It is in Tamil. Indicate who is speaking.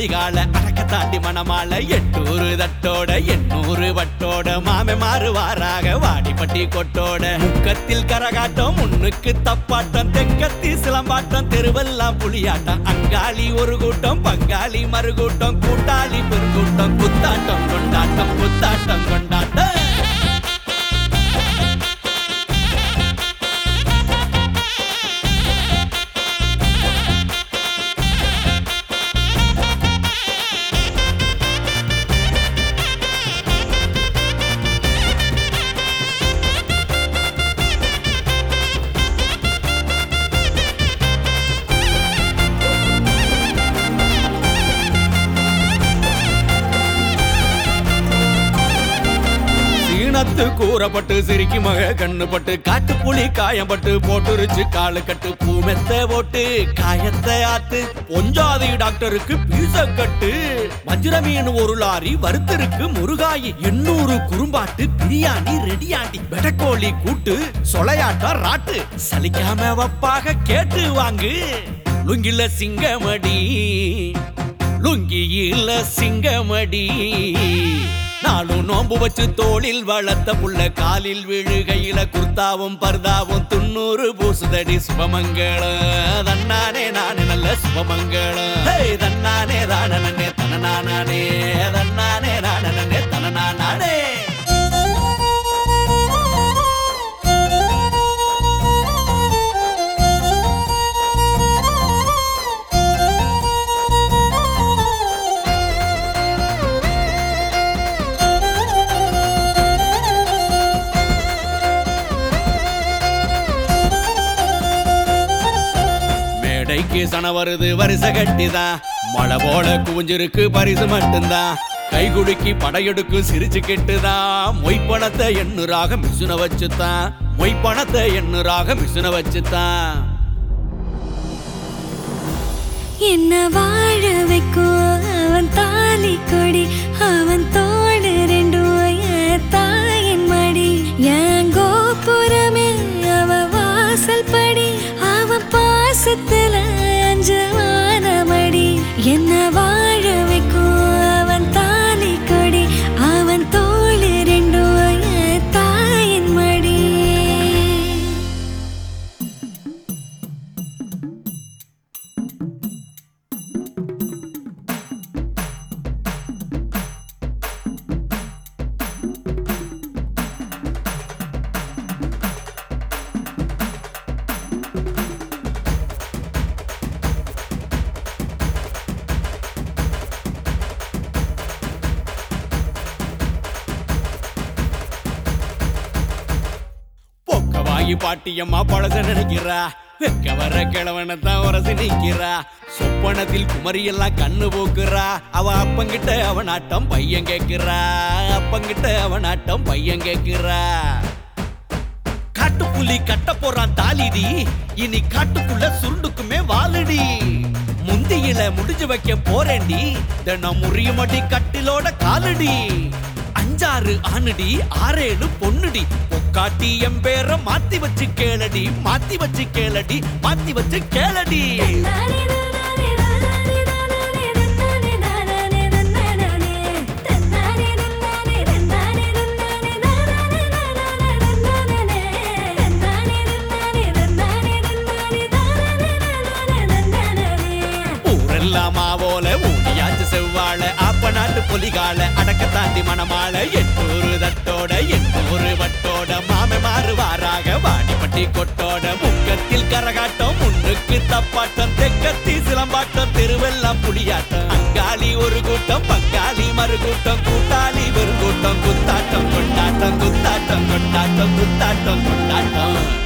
Speaker 1: புலிகால அடக்க தாண்டி மணமால எட்டூரு தட்டோட எண்ணூறு வட்டோட மாமே மாறுவாராக வாடிப்பட்டி கொட்டோட முக்கத்தில் கரகாட்டம் முன்னுக்கு தப்பாட்டம் தெக்கத்தி சிலம்பாட்டம் தெருவெல்லாம் புலியாட்டம் அங்காளி ஒரு கூட்டம் பங்காளி மறுகூட்டம் கூட்டாளி பெருங்கூட்டம் குத்தாட்டம் கொண்டாட்டம் குத்தாட்டம் கொண்டாட்டம் சீனத்து கூறப்பட்டு சிரிக்கி மக கண்ணுப்பட்டு காட்டு புலி காயப்பட்டு போட்டுருச்சு காலு கட்டு பூமெத்த ஓட்டு காயத்தை ஆத்து பொஞ்சாதி டாக்டருக்கு பீச கட்டு வஜ்ர மீன் ஒரு லாரி வறுத்தருக்கு முருகாயி எண்ணூறு குறும்பாட்டு பிரியாணி ரெடியாண்டி வெடக்கோழி கூட்டு சொலையாட்டம் ராட்டு சலிக்காம வப்பாக கேட்டு வாங்கு லுங்கில சிங்கமடி லுங்கியில சிங்கமடி நாளும் நோம்பு வச்சு தோளில் வளர்த்த புள்ள காலில் விழுகையில குர்தாவும் பர்தாவும் துண்ணூறு பூசுதடி சுபமங்களம் தன்னானே நானே நல்ல சுபமங்களம் ஹே, தன்னானே தானே தனநானே தன்னானே நானே தனநானே மேடைக்கு சன வருது வரிசை கட்டிதான் மழை போல குவிஞ்சிருக்கு பரிசு மட்டும்தான் கை குலுக்கி படையெடுக்கு சிரிச்சு கெட்டுதான் மொய் பணத்தை எண்ணூறாக மிசுன வச்சுதான் மொய் பணத்தை எண்ணூறாக மிசுன வச்சுதான்
Speaker 2: என்ன வாழ வைக்கும் அவன் தாலி கொடி அவன் தோடு ரெண்டும் என் தாயின் மடி என் கோபுரமே அவ வாசல் படி அவன் பாசத்துல அஞ்சமான மடி என்ன வாழ வைக்கும் அவன் தாலி கொடி அவன் தோடு ரெண்டும் என் தாயின் மடி
Speaker 1: பொக்க வாங்கி பாட்டியம்மா பழச நினைக்கிறா வெக்க வர கிழவனை தான் உரசி நிக்கிறா சொப்பனத்தில் குமரியெல்லாம் கண்ணு போக்குறா அவ அப்பங்கிட்ட அவன் ஆட்டம் பையன் கேக்குறா அப்பங்கிட்ட அவன் ஆட்டம் பையன் கேக்குறா காட்டுப்புலி கட்ட போறான் தாலிடி இனி காட்டுக்குள்ள சுருண்டுக்குமே வாழுடி முந்தியில முடிஞ்சு வைக்க போறேன்டி தினம் முறியுமடி கட்டிலோட காலடி அஞ்சாறு ஆணுடி ஆறேழு பொண்ணுடி பொக்காட்டி என் பேர மாத்தி வச்சு கேளடி மாத்தி வச்சு கேளடி மாத்தி வச்சு கேளடி ஊரெல்லாம் மாவோல ஊனியாச்சு செவ்வாழ ஆப்ப நாட்டு புலிகால அடக்க தாண்டி மணமாள எட்டூரு தட்டோட எண்ணூறு வட்டோட மாமே மாறுவாராக வாடிப்பட்டி கொட்டோட முக்கத்தில் கரகாட்டம் முன்னுக்கு தப்பாட்டம் தெக்கத்தி சிலம்பாட்டம் தெருவெல்லாம் புலியாட்டம் அங்காளி ஒரு கூட்டம் பங்காளி மறுகூட்டம் கூட்டாளி வெறுங்கூட்டம் குத்தாட்டம் கொண்டாட்டம் குத்தாட்டம் கொண்டாட்டம் குத்தாட்டம் கொண்டாட்டம்